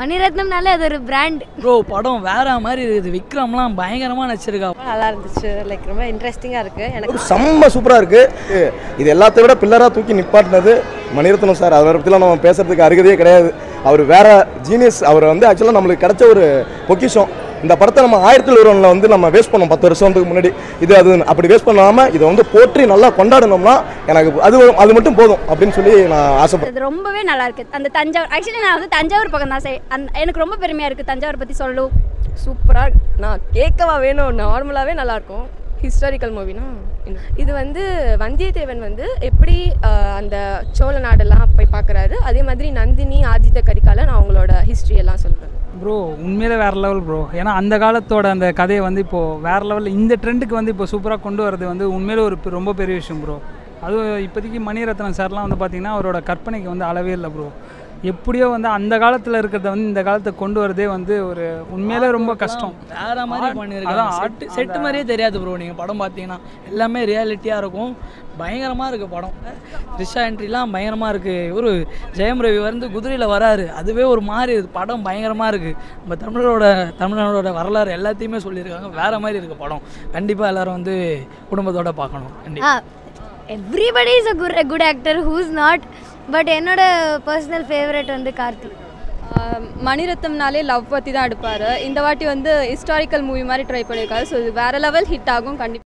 மணிரத்னம்னாலே அது ஒரு brand bro படம் வேற மாதிரி இருக்குது விக்ரம்லாம் பயங்கரமாக நடிச்சிருக்கா நல்லா இருந்துச்சு லைக் ரொம்ப இன்ட்ரெஸ்டிங்காக இருக்குது எனக்கு செம்ம சூப்பராக இருக்குது இது எல்லாத்த விட பில்லராக தூக்கி நிப்பாட்டினது மணிரத்னம் சார் அவரை பற்றிலாம் நம்ம பேசுறதுக்கு அருகதையே கிடையாது அவர் வேற ஜீனியஸ் அவர் வந்து ஆக்சுவலாக நம்மளுக்கு கிடைச்ச ஒரு பொக்கிஷம் இந்த படத்தை நம்ம ஆயிரத்தி ஒருவனில் வந்து நம்ம வேஸ்ட் பண்ணோம் பத்து வருஷத்துக்கு முன்னாடி இது அது அப்படி வேஸ்ட் பண்ணாமல் இதை வந்து போற்றி நல்லா கொண்டாடணும்னா எனக்கு அது அது மட்டும் போதும் அப்படின்னு சொல்லி நான் ஆசைப்படுறேன் அது ரொம்பவே நல்லா இருக்கு அந்த தஞ்சாவூர் ஆக்சுவலி நான் வந்து தஞ்சாவூர் பக்கம் தான் சை- அந்த எனக்கு ரொம்ப பெருமையா இருக்கு தஞ்சாவூர் பத்தி சொல்லணும் சூப்பராக நான் கேட்கவா வேணும் நார்மலாகவே நல்லாயிருக்கும் ஹிஸ்டாரிக்கல் மூவினா இது வந்து வந்தியத்தேவன் வந்து எப்படி ஆஹ், அந்த சோழ நாடெல்லாம் போய் பார்க்குறாரு அதே மாதிரி நந்தினி ஆதித்த கரிகாலன் அவங்களோட ஹிஸ்ட்ரி எல்லாம் சொல்கிறேன் ப்ரோ உண்மையிலே வேறு லெவல் ப்ரோ ஏன்னா அந்த காலத்தோட அந்த கதையை வந்து இப்போது வேறு லெவலில் இந்த ட்ரெண்டுக்கு வந்து இப்போ சூப்பராக கொண்டு வரது வந்து உண்மையிலே ஒரு பெ- ரொம்ப பெரிய விஷயம் ப்ரோ அதுவும் இப்போதைக்கு மணிரத்னம் சார்லாம் வந்து பார்த்திங்கன்னா அவரோட கற்பனைக்கு வந்து அளவே இல்லை ப்ரோ எப்படியோ வந்து அந்த காலத்தில் இருக்கிறத வந்து இந்த காலத்தை கொண்டு வரதே வந்து ஒரு உண்மையிலே ரொம்ப கஷ்டம் வேற மாதிரி Art- பண்ணியிருக்காங்க அதான் செட்டு art- செட்டு மாதிரியே தெரியாது ப்ரோ நீங்கள் படம் பார்த்தீங்கன்னா எல்லாமே ரியாலிட்டியாக இருக்கும் பயங்கரமாக இருக்குது படம் ரிஷா என்ட்ரிலாம் பயங்கரமாக இருக்குது இவரு ஜெயம் ரவி வந்து குதிரையில் வராரு அதுவே ஒரு மாதிரி இருக்கு. படம் பயங்கரமாக இருக்குது நம்ம தமிழரோட தமிழரோட வரலாறு எல்லாத்தையுமே சொல்லியிருக்காங்க வேற மாதிரி இருக்குது படம் கண்டிப்பாக எல்லாரும் வந்து குடும்பத்தோட பார்க்கணும் கண்டிப்பாக everybody is a good good actor who's not but என்னோட பர்சனல் ஃபேவரட் வந்து கார்த்தி மணிரத்னம்னாலே லவ் பற்றி தான் எடுப்பார் இந்த வாட்டி வந்து ஹிஸ்டாரிக்கல் மூவி மாதிரி ட்ரை பண்ணியிருக்காரு ஸோ இது வேறு லெவல் ஹிட் ஆகும் கண்டிப்பாக